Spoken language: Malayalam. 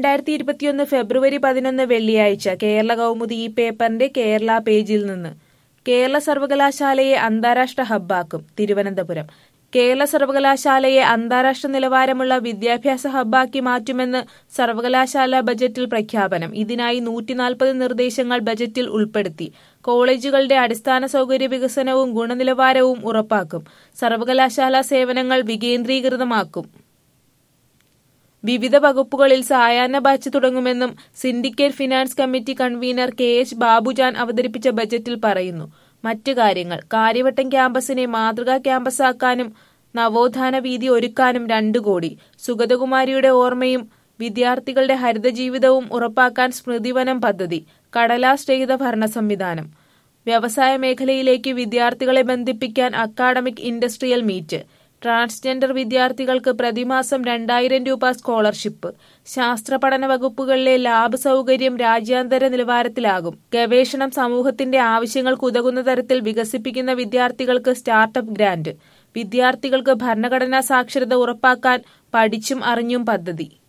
രണ്ടായിരത്തി ഇരുപത്തിയൊന്ന് ഫെബ്രുവരി പതിനൊന്ന് വെള്ളിയാഴ്ച കേരള കൗമുദി ഈ പേപ്പറിന്റെ കേരള പേജിൽ നിന്ന് കേരള സർവകലാശാലയെ അന്താരാഷ്ട്ര ഹബ്ബാക്കും തിരുവനന്തപുരം കേരള സർവകലാശാലയെ അന്താരാഷ്ട്ര നിലവാരമുള്ള വിദ്യാഭ്യാസ ഹബ്ബാക്കി മാറ്റുമെന്ന് സർവകലാശാല ബജറ്റിൽ പ്രഖ്യാപനം ഇതിനായി നൂറ്റിനാൽപ്പത് നിർദ്ദേശങ്ങൾ ബജറ്റിൽ ഉൾപ്പെടുത്തി കോളേജുകളുടെ അടിസ്ഥാന സൗകര്യ വികസനവും ഗുണനിലവാരവും ഉറപ്പാക്കും സർവകലാശാല സേവനങ്ങൾ വികേന്ദ്രീകൃതമാക്കും വിവിധ വകുപ്പുകളിൽ സായാഹ്ന ബാച്ച് തുടങ്ങുമെന്നും syndicate finance committee convener K H Babujan അവതരിപ്പിച്ച ബജറ്റിൽ പറയുന്നു മറ്റു കാര്യങ്ങൾ കാര്യവട്ടം ക്യാമ്പസിനെ മാതൃകാ ക്യാമ്പസാക്കാനും നവോത്ഥാന വീതി ഒരുക്കാനും രണ്ടു കോടി സുഗതകുമാരിയുടെ ഓർമ്മയും വിദ്യാർത്ഥികളുടെ ഹരിത ജീവിതവും ഉറപ്പാക്കാൻ സ്മൃതിവനം പദ്ധതി കടലാസ് രഹിത ഭരണ സംവിധാനം വ്യവസായ മേഖലയിലേക്ക് വിദ്യാർത്ഥികളെ ബന്ധിപ്പിക്കാൻ അക്കാഡമിക് ഇൻഡസ്ട്രിയൽ മീറ്റ് ട്രാൻസ്ജെൻഡർ വിദ്യാർത്ഥികൾക്ക് പ്രതിമാസം രണ്ടായിരം രൂപ സ്കോളർഷിപ്പ് ശാസ്ത്ര പഠന വകുപ്പുകളിലെ ലാബ് സൗകര്യം രാജ്യാന്തര നിലവാരത്തിലാകും ഗവേഷണം സമൂഹത്തിന്റെ ആവശ്യങ്ങൾക്ക് ഉതകുന്ന തരത്തിൽ വികസിപ്പിക്കുന്ന വിദ്യാർത്ഥികൾക്ക് സ്റ്റാർട്ടപ്പ് ഗ്രാന്റ് വിദ്യാർത്ഥികൾക്ക് ഭരണഘടനാ സാക്ഷരത ഉറപ്പാക്കാൻ പഠിച്ചും അറിഞ്ഞും പദ്ധതി